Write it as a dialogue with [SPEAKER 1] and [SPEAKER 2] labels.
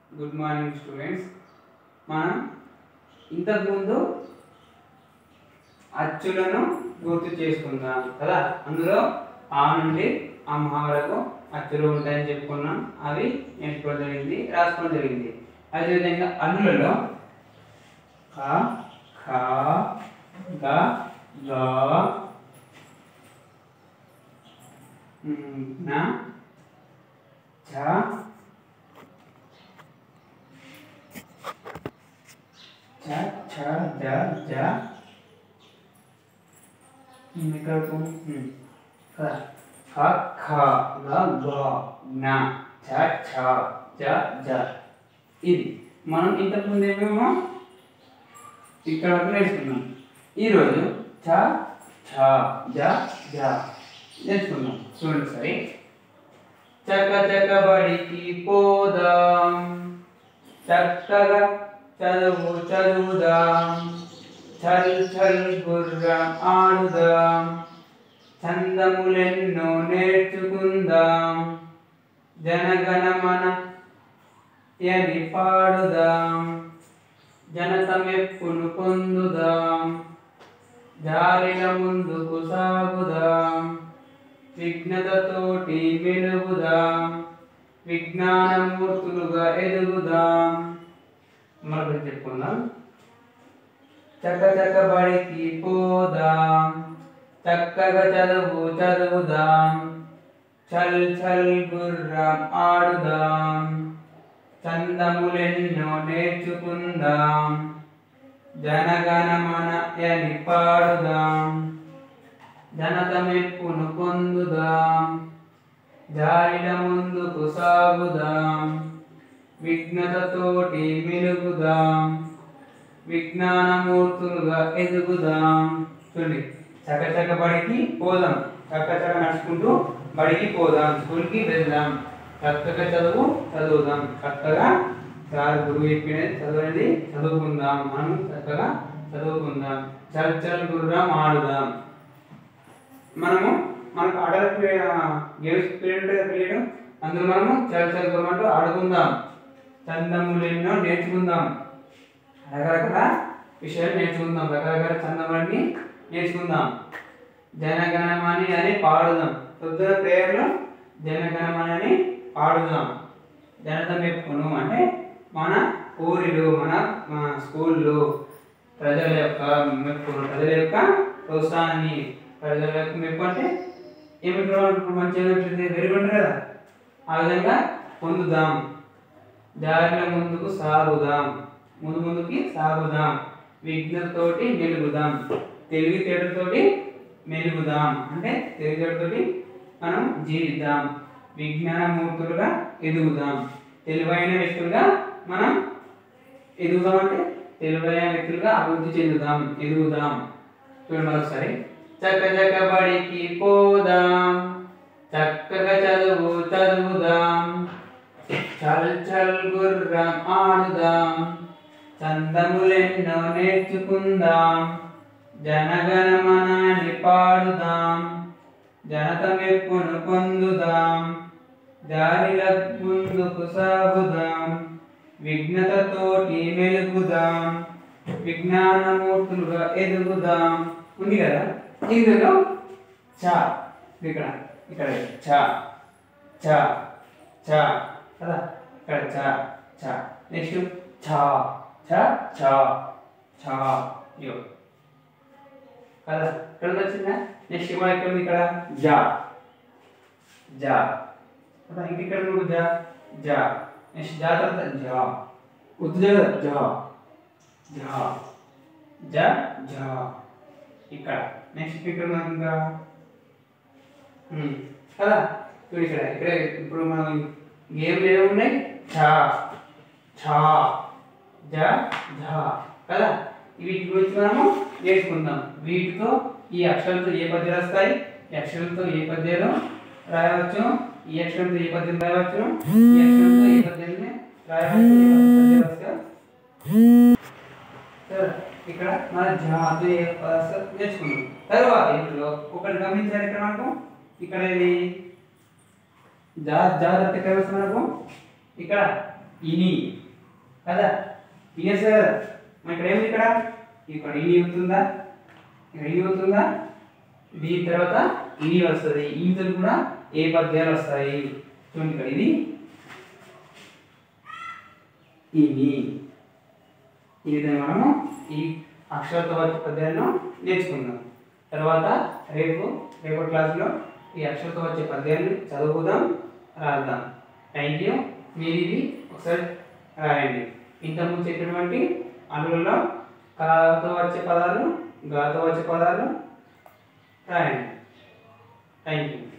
[SPEAKER 1] good morning students మనం ఇంతకుముందు అచ్చులను గుర్తు చేసుకుందాం కదా అందులో ఆ నుండి ఆ మహా వరకు అచ్చులు ఉంటాయని చెప్పుకున్నాం అవి నేర్చుకోవడం జరిగింది రాసుకోవడం జరిగింది అదేవిధంగా అన్నులలో క ఖ గ గ మ్, న చ చ ఛ జ జ మ్, ఇక్కడకు మ్, క ఖ ఖ గ గ న చ ఛ జ జ ఇది మనం ఇంతకుముందు ఏమేమో ఇక్కడ వరకు నేర్చుకున్నాం ఈరోజు చ ఛ జ జ నేర్చుకున్నాం చూడండి సరే చక చక బడికి పోదాం చక్కగా చదువు చదువుదాం చల్ చల్ గుర్రం ఆడుదాం చందములెన్నో నేర్చుకుందాం జనగణమన యని పాడుదాం జనత మెప్పును పొందుదాం జారిల ముందుకు సాగుదాం విఘ్నతతోటి వెలుగుదాం విజ్ఞానమూర్తులుగా ఎదుగుదాం మరొకటి చెప్పుకుందాం చక్క చక్క బడికి పోదాం చక్కగా చదువు చదువుదాం చల్ చల్ గుర్రం ఆడుదాం చందములెన్నో నేర్చుకుందాం జనగణమన యని పాడుదాం జనత మెప్పును పొందుదాం జారిల ముందుకు సాగుదాం విఘ్నతతోటి మెలుగుదాం విజ్ఞానమూర్తులుగా ఎదుగుదాం చూడండి చక్క చక్క బడికి పోదాం చక్క చక్క నడుచుకుంటూ బడికి పోదాం స్కూల్కి వెళ్దాం చక్కగా చదువు చదువుదాం చక్కగా సార్ గురువు చెప్పినది చదవనిది చదువుకుందాం మనం చక్కగా చదువుకుందాం చల్ చల్ గుర్రం ఆడుదాం మనము మనకు ఆటల గేమ్స్ పీరియడ్ ఉంటుంది కదా పీరియడ్ అందులో మనము చల్ చల్ గుర్రం అంటూ ఆడుకుందాం చందములు ఎన్నో నేర్చుకుందాం రకరకాల విషయాలు నేర్చుకుందాం రకరకాల చందములన్నీ నేర్చుకుందాం జనగణమని అని పాడుదాం పొద్దున ప్రేయర్లో జనగణమని అని పాడుదాం జనత మెప్పును అంటే మన ఊరిలో మన మన స్కూల్లో ప్రజల యొక్క మెప్పును ప్రజల యొక్క ప్రోత్సాహాన్ని ప్రజల యొక్క మెప్పు అంటే ఏమిటి ఇప్పుడు మంచిగా ఉంటుంది వెరీ ఉంటుంది కదా ఆ విధంగా పొందుదాం దారిలో ముందుకు సాగుదాం ముందు ముందుకి సాగుదాం విఘ్నతోటి మెలుగుదాం తెలివితేటతోటి మెలుగుదాం అంటే తెలివితేటతోటి మనం జీవిద్దాం విజ్ఞానమూర్తులుగా ఎదుగుదాం తెలివైన వ్యక్తులుగా మనం ఎదుగుదాం అంటే తెలివైన వ్యక్తులుగా అభివృద్ధి చెందుదాం ఎదుగుదాం చూడండి ఒకసారి చక్క చక్క బడికి పోదాం చక్కగా చదువు చదువుదాం చల్ చల్ గుర్రం ఆడుదాం చందములెన్నో నేర్చుకుందాం జనగణమనాన్ని పాడుదాం జనత మెప్పును పొందుదాం దారిల ముందుకు సాగుదాం విఘ్నతతోటి మెలుగుదాం విజ్ఞానమూర్తులుగా ఎదుగుదాం ఉంది కదా ఇందులో చ ఇక్కడ ఇక్కడ చ చ చ కదా ఇక్కడ చ చ నెక్స్ట్ ఛ ఛ ఛ ఛ ఇగో కదా ఇక్కడ వచ్చిందా నెక్స్ట్ కూడా ఇక్కడ ఉంది ఇక్కడ జా జా కదా ఇంక ఇక్కడ నువ్వు జా జా నెక్స్ట్ జా తర్వాత జా ఉత్తు జా జా జా జా జా ఇక్కడ నెక్స్ట్ ఇక్కడ ఉన్నది ఇంకా ఉమ్, కదా చూడు ఇక్కడ ఇక్కడ ఇప్పుడు మనం గేమ్ ఏమున్నాయి ఛా ఛా జ ఝ కదా వీటి గురించి మనము నేర్చుకుందాం వీటితో ఈ అక్షరాలతో ఏ పద్యాలు వస్తాయి ఈ అక్షరాలతో ఏ పద్యాలు రాయవచ్చు ఈ అక్షరంతో ఏ పద్యం రాయవచ్చు ఈ అక్షరంతో ఏ పద్యాన్ని రాయవచ్చు ఏ పద్యాలు వస్తాయో సరే, ఇక్కడ మన జాతి నేర్చుకున్నాం తర్వాత ఇందులో ఒకటి గమనించారు ఇక్కడ మనకు ఇక్కడ ఇది జా జాగ్రత్త ఎక్కడ వస్తుంది మనకు ఇక్కడ ఇని కదా ఇనే సార్ మరి ఇక్కడ ఏముంది ఇక్కడ ఇక్కడ ఇని అవుతుందా ఇక్కడ ఇని అవుతుందా దీని తర్వాత ఇని వస్తుంది ఈతో కూడా ఏ పద్యాలు వస్తాయి చూడండి ఇక్కడ ఇది ఇని ఈ విధంగా మనము ఈ అక్షరతో వచ్చే పద్యాలను నేర్చుకుందాం తర్వాత రేపు రేపటి క్లాసులో ఈ అక్షరతో వచ్చే పద్యాలను చదువుదాం రాద్దాం థ్యాంక్ యూ మీరు ఇది ఒకసారి రాయండి ఇంతకుముందు చెప్పినటువంటి అందులో కాతో వచ్చే పదాలు గాతో వచ్చే పదాలు రాయండి థ్యాంక్ యూ